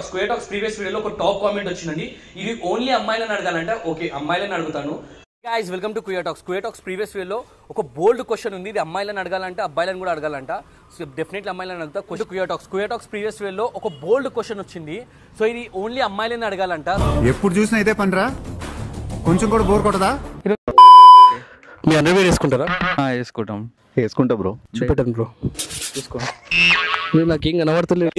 Square talks previous వీడియోలో ఒక top comment వచ్చిందండి ఇది ఓన్లీ అమ్మాయిలను అడగాలంటే ఓకే అమ్మాయిలను అడుగుతాను guys welcome to Kriya talks Kriya talks previous వీడియోలో ఒక బోల్డ్ క్వశ్చన్ ఉంది ఇది అమ్మాయిలను అడగాలంటే అబ్బాయిలను కూడా అడగాలంట సో డెఫినెట్లీ అమ్మాయిలను అడుగుతా క్వశ్చన్ క్రియా టాక్స్ క్రియా టాక్స్ ప్రీవియస్ వీడియోలో ఒక బోల్డ్ క్వశ్చన్ వచ్చింది సో ఇది ఓన్లీ అమ్మాయిలను అడగాలంట ఎప్పుడు చూసినా ఇదే పనిరా కొంచెం కూడా బోర్ కొట్టదా మీ అండర్వేర్ వేసుకుంటారా వేసుకుంటాం వేసుకుంటా బ్రో చూపెట్టండి బ్రో చూసుకో మీరు నాకేం కనబడతలేదు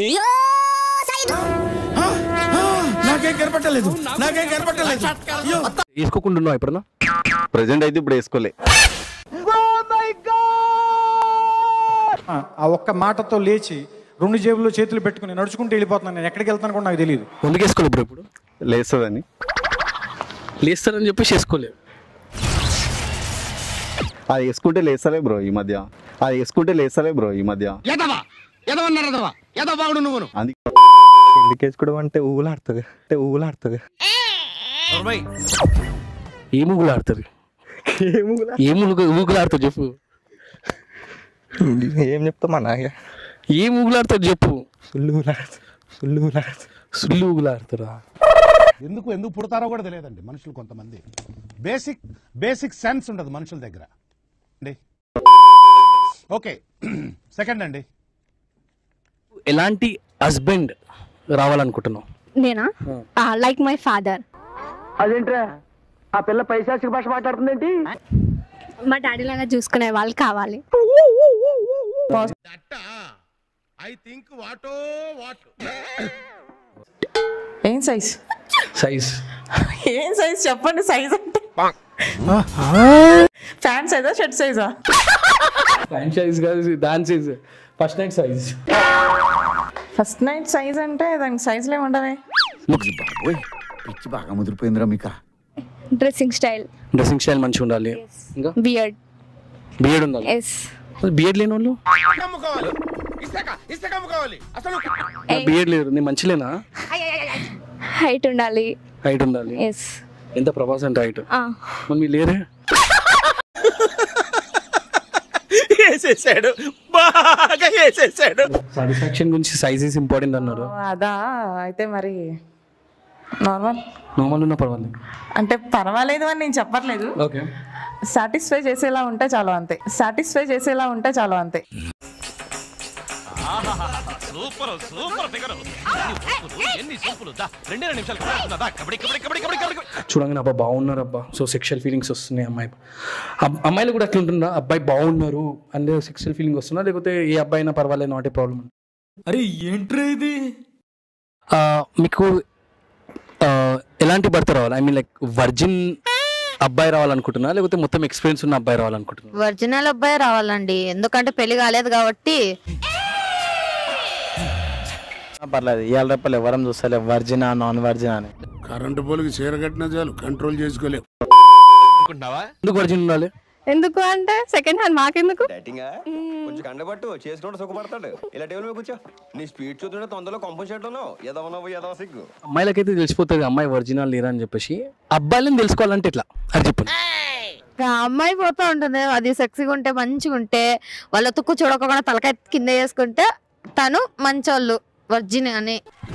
నాకేం కనపట్టలేదు నాకేం కనపట్టలేదు వేసుకోకుండా ఉన్నావు ఎప్పుడన్నా ప్రెసెంట్ అయితే ఇప్పుడు వేసుకోలే ఆ ఒక్క మాటతో లేచి రెండు జేబుల్లో చేతులు పెట్టుకుని నడుచుకుంటూ వెళ్ళిపోతున్నాను నేను ఎక్కడికి వెళ్తాను కూడా నాకు తెలియదు ముందుకు వేసుకోలేదు బ్రో ఇప్పుడు లేస్తుందని లేస్తారని చెప్పేసి వేసుకోలేదు అది వేసుకుంటే లేస్తలే బ్రో ఈ మధ్య అది వేసుకుంటే లేస్తలే బ్రో ఈ మధ్య అందుకే ఎందుకు వేసుకోవడం అంటే ఊగులాడుతుంది అంటే ఊగులాడుతుంది ఏ ముగ్గులు ఆడుతుంది ఏ ముగ్గు ముగ్గులు ఆడుతుంది చెప్పు ఏం చెప్తాం అన్న ఇక. ఏ ముగ్గులు ఆడుతుంది చెప్పు సుల్లు ఊగులాడుతుంది సుల్లు ఊగులాడుతుంది సుల్లు ముగ్గులు ఆడుతారా ఎందుకు ఎందుకు పుడతారో కూడా తెలియదండి మనుషులు కొంతమంది బేసిక్ బేసిక్ సెన్స్ ఉండదు మనుషుల దగ్గర అండి ఓకే సెకండ్ అండి ఎలాంటి హస్బెండ్ రావాలనుకుంటున్నావు నేనా లైక్ మై ఫాదర్ అదేంట్రా ఆ పిల్ల పైశాచిక భాష మాట్లాడుతుందేంటి మా డాడీ లాగా చూసుకునే వాళ్ళు కావాలి ఐ థింక్ వాటో వాట్ ఏం సైజ్ సైజ్ ఏం సైజ్ చెప్పండి సైజ్ అంటే ప్యాంట్ సైజా షర్ట్ సైజా ప్యాంట్ సైజ్ కాదు దాని size first night size first night size అంటే దానికి సైజులు ఏమి ఉండవే పిచ్చి బాగా ముదిరిపోయిందిరా మీకా డ్రెస్సింగ్ స్టైల్ డ్రెస్సింగ్ స్టైల్ మంచిగా ఉండాలి ఇంకా బియర్డ్ బియర్డ్ ఉండాలి ఎస్ బియర్డ్ లేని వాళ్ళు అమ్ముకోవాలి ఇస్తాక ఇస్తాక అమ్ముకోవాలి అసలు బియర్డ్ లేరు నేను మంచిలేనా హైట్ ఉండాలి హైట్ ఉండాలి ఎస్ ఎంత ప్రభాస్ అంటే హైట్ మరి మీరు లేరే వేసేసాడు బాగా వేసేసాడు సాటిస్ఫాక్షన్ గురించి సైజ్ ఇస్ ఇంపార్టెంట్ అన్నారు అదా అయితే మరి నార్మల్ నార్మల్ ఉన్న పర్వాలేదు అంటే పర్వాలేదు అని నేను చెప్పట్లేదు ఓకే సాటిస్ఫై చేసేలా ఉంటే చాలు అంతే సాటిస్ఫై చేసేలా ఉంటే చాలు అంతే సూపర్ సూపర్ ఫిగర్ ఎన్ని సూపులు రెండే రెండు నిమిషాలు కబడ్డీ కబడ్డీ కబడ్డీ కబడ్డీ కబడ్డీ చూడంగానే అబ్బా బాగున్నారు అబ్బా సో సెక్షువల్ ఫీలింగ్స్ వస్తున్నాయి అమ్మాయి అబ్- అమ్మాయిలు కూడా అట్లా ఉంటుందా అబ్బాయి బాగున్నారు అంటే సెక్షువల్ ఫీలింగ్ వస్తుందా లేకపోతే ఏ అబ్బాయి అయినా పర్వాలేదు నాట్ ఏ ప్రాబ్లం అరే ఏంట్రా ఇది మీకు ఆ, ఎలాంటి భర్త రావాలి ఐ మీన్ లైక్ వర్జిన్ అబ్బాయి రావాలనుకుంటున్నా లేకపోతే మొత్తం ఎక్స్పీరియన్స్ ఉన్న అబ్బాయి రావాలనుకుంటున్నా ఒరిజినల్ అబ్బాయి రావాలండి ఎందుకంటే పెళ్లి కాలేదు కాబట్టి పర్లేదు ఇవాళ రేపలు ఎవరం చూస్తలే వర్జినా నాన్ వర్జినా అని కరెంటు పోలికి చీర కట్టిన చాలు కంట్రోల్ చేసుకోలేవు ఎందుకు వర్జిన్ ఉండాలి ఎందుకు అంటే సెకండ్ హ్యాండ్ మాకెందుకు కొంచెం కండబట్టు చేసుకుంటూ సుఖపడతాడు ఇలా టేబుల్ మీద కూర్చో నీ స్పీడ్ చూస్తుంటే తొందరలో కంపం చేయడం ఎదవ నవ్వు ఎదవ సిగ్గు అమ్మాయిలకైతే తెలిసిపోతుంది అమ్మాయి ఒరిజినల్ లేరా అని చెప్పేసి అబ్బాయిలను తెలుసుకోవాలంటే ఎట్లా అది చెప్పండి ఇంకా అమ్మాయి పోతా ఉంటుంది అది సెక్సీగా ఉంటే మంచిగా ఉంటే వాళ్ళ తుక్కు చూడకుండా తలకాయ కింద వేసుకుంటే తను మంచోళ్ళు వర్జిన్ అని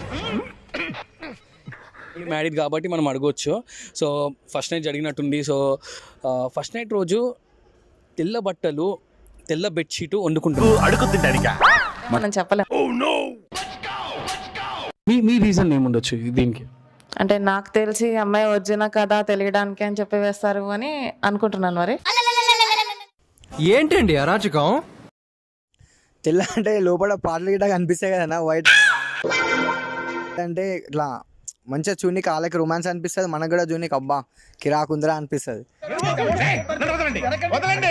మ్యారీడ్ కాబట్టి మనం అడగవచ్చు సో ఫస్ట్ నైట్ జరిగినట్టుంది సో ఫస్ట్ నైట్ రోజు తెల్ల బట్టలు తెల్ల బెడ్షీట్ వండుకుంటారు అడుగు తింటానికా మనం చెప్పలేం మీ మీ రీజన్ ఏముండొచ్చు దీనికి అంటే నాకు తెలిసి అమ్మాయి ఒరిజినా కదా తెలియడానికి అని చెప్పి వేస్తారు అని అనుకుంటున్నాను మరి ఏంటండి అరాచకం తెల్ల అంటే లోపల పాటలు గిట్ట కనిపిస్తాయి కదా వైట్ అంటే ఇట్లా మంచిగా చూనికి కాళ్ళకి రొమాన్స్ అనిపిస్తుంది మనకు కూడా చూనికి అబ్బా కిరాకుందరా అనిపిస్తుంది వదలండి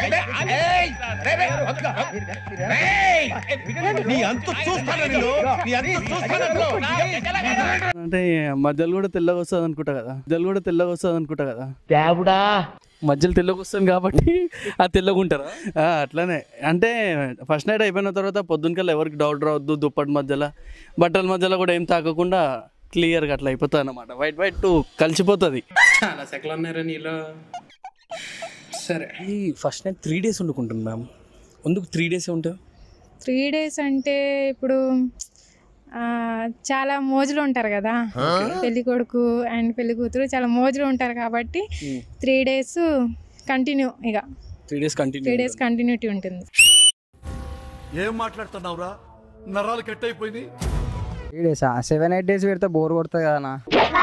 నీ అంత చూస్తాను నీ అంత చూస్తాను అంటే మధ్యలో కూడా తెల్లగా వస్తుంది అనుకుంటా కదా మధ్యలో కూడా తెల్లగా వస్తుంది అనుకుంటా కదా మధ్యలో తెల్లగా వస్తుంది కాబట్టి ఆ తెల్లగా ఉంటారా అట్లానే అంటే ఫస్ట్ నైట్ అయిపోయిన తర్వాత పొద్దునకల్లా ఎవరికి డౌట్ రావద్దు దుప్పటి మధ్యలో బట్టల మధ్యలో కూడా ఏం తాకకుండా క్లియర్గా అట్లా అయిపోతుంది అనమాట వైట్ వైట్ టు కలిసిపోతుంది చాలా సెకలు ఉన్నారని ఇలా సరే ఈ ఫస్ట్ నైట్ త్రీ డేస్ వండుకుంటున్నాం ఎందుకు త్రీ డేస్ ఉంటావు త్రీ డేస్ అంటే ఇప్పుడు ఆ, చాలా మోజులు ఉంటారు కదా పెళ్లి కొడుకు అండ్ పెళ్లి కూతురు చాలా మోజులు ఉంటారు కాబట్టి త్రీ డేస్ కంటిన్యూ ఇక three days continue three days continuity ఉంటుంది ఏం మాట్లాడుతున్నావురా నరాలు కట్ అయిపోయింది three days seven eight days పెడితే బోర్ కొడుతుంది కదనా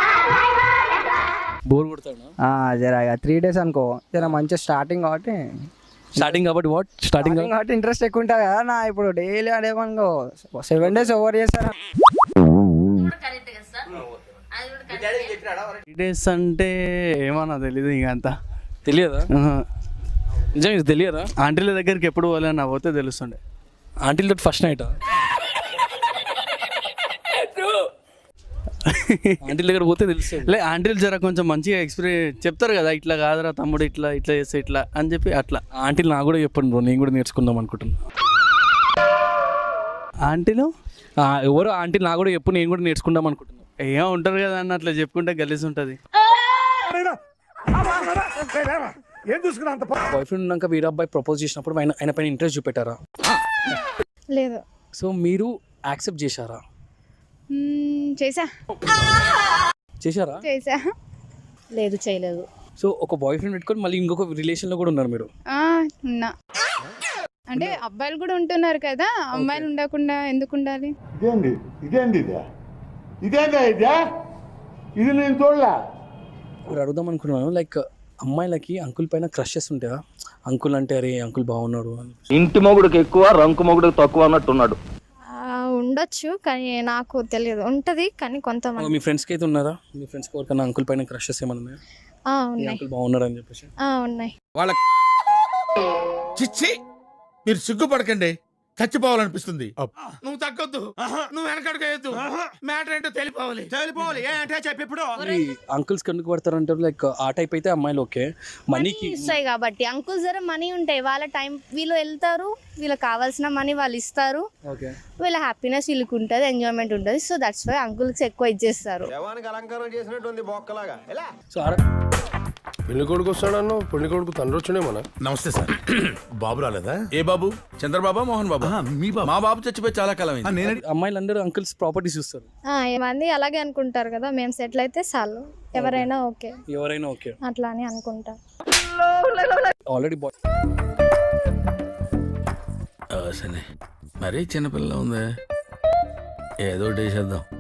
బోర్ కొడతాడు ఆ, జర ఇక త్రీ డేస్ అనుకో జర మంచిగా స్టార్టింగ్ కాబట్టి స్టార్టింగ్ కాబట్టి వాట్ స్టార్టింగ్ స్టార్టింగ్ కాబట్టి ఇంట్రెస్ట్ ఎక్కువ ఉంటుంది కదా నా ఇప్పుడు డైలీ అదేమనుకో సెవెన్ డేస్ ఓవర్ చేస్తారా త్రీ డేస్ అంటే ఏమన్నా తెలీదు ఇక అంతా తెలియదా నిజం ఇది తెలియదా ఆంటీల దగ్గరికి ఎప్పుడు పోలే నా పోతే తెలుస్తుండే ఆంటీలతో ఫస్ట్ నైట్ ఆంటీల దగ్గర పోతే తెలుస్తుంది లే ఆంటీలు జర కొంచెం మంచిగా ఎక్స్పీరియన్స్ చెప్తారు కదా ఇట్లా కాదురా తమ్ముడు ఇట్లా ఇట్లా చేస్తే ఇట్లా అని చెప్పి అట్లా ఆంటీలు నాకు కూడా చెప్పండి బ్రో నేను కూడా నేర్చుకుందాం అనుకుంటున్నా ఆంటీలు ఆ, ఎవరో ఆంటీలు నాకు కూడా చెప్పు నేను కూడా నేర్చుకుందాం అనుకుంటున్నా ఏమో ఉంటారు కదా అన్న అట్లా చెప్పుకుంటే గలీజ్ ఉంటుంది ఏం చూసుకున్నా అంత బాయ్ ఫ్రెండ్ ఉన్నాక వీర అబ్బాయి ప్రపోజ్ చేసినప్పుడు ఆయన ఆయన పైన ఇంట్రెస్ట్ చూపెట్టారా లేదు సో మీరు యాక్సెప్ట్ చేశారా మ్మ్, చేసా చేశారా చేసా లేదు చేయలేదు సో ఒక బాయ్ ఫ్రెండ్ పెట్టుకొని మళ్ళీ ఇంకొక రిలేషన్లో కూడా ఉన్నారు మీరు ఆ, ఉన్నా అంటే అబ్బాయిలు కూడా ఉంటున్నారు కదా అమ్మాయిలు ఉండకుండా ఎందుకు ఉండాలి ఇదేంది ఇదేంది ఇదే ఇదేందా ఇదే ఇది నేను చూడలే ఇప్పుడు అడుగుదాం అనుకున్నాను లైక్ అమ్మాయిలకి అంకుల్ పైన క్రషెస్ ఉంటాయా అంకుల్ అంటే అరే అంకుల్ బాగున్నాడు అని ఇంటి మొగుడికి ఎక్కువ రంకు మొగుడికి తక్కువ అన్నట్టున్నాడు ఆ, ఉండొచ్చు కానీ నాకు తెలియదు ఉంటది కానీ కొంతమంది మీ ఫ్రెండ్స్కి అయితే ఉన్నారా మీ ఫ్రెండ్స్కి ఎవరికైనా అంకుల్ పైన క్రషెస్ ఏమైనా ఉన్నాయా ఆ, ఈ ఉన్నాయి అంకుల్ బాగున్నారు అని చెప్పేసి ఆ, ఉన్నాయి వాళ్ళ చిచ్చి మీరు సిగ్గుపడకండి చచ్చిపోవాలనిపిస్తుంది నువ్వు తగ్గొద్దు నువ్వు వెనకడుగు మ్యాటర్ ఏంటో తెలిపోవాలి తెలిపోవాలి ఏ అంటే చెప్పి ఇప్పుడు ఈ అంకుల్స్ ఎందుకు పడతారంటారు లైక్ ఆ టైప్ అయితే అమ్మాయిలు ఓకే మనీకి ఇస్తాయి కాబట్టి అంకుల్స్ దగ్గర మనీ ఉంటాయి వాళ్ళ టైం వీళ్ళు వెళ్తారు వీళ్ళకి కావాల్సిన మనీ వాళ్ళు ఇస్తారు ఓకే వీళ్ళ హ్యాపీనెస్ వీళ్ళకి ఉంటుంది ఎంజాయ్మెంట్ ఉంటుంది సో దట్స్ వై అంకుల్స్ ఎక్కువ ఇచ్చేస్తారు శవానికి అలంకారం చేసినట్టు ఉంది బొక్కలాగా ఎలా సో ఆడ పెళ్లి కొడుకు వస్తాడన్ను పెళ్లి కొడుకు తండ్రి వచ్చాడే మన నమస్తే సార్ బాబు రాలేదా ఏ బాబు చంద్రబాబా మోహన్ బాబు మీ బాబు మా బాబు చచ్చిపోయి చాలా కాలం అయింది అమ్మాయిలు అందరూ అంకుల్స్ ప్రాపర్టీస్ చూస్తారు ఆ, మంది అలాగే అనుకుంటారు కదా మేము సెటిల్ అయితే చాలు ఎవరైనా ఓకే ఎవరైనా ఓకే అట్లా అని అనుకుంటారు ఆల్రెడీ బాయ్ సరే మరీ చిన్నపిల్ల ఉంది ఏదో ఒకటి చేసేద్దాం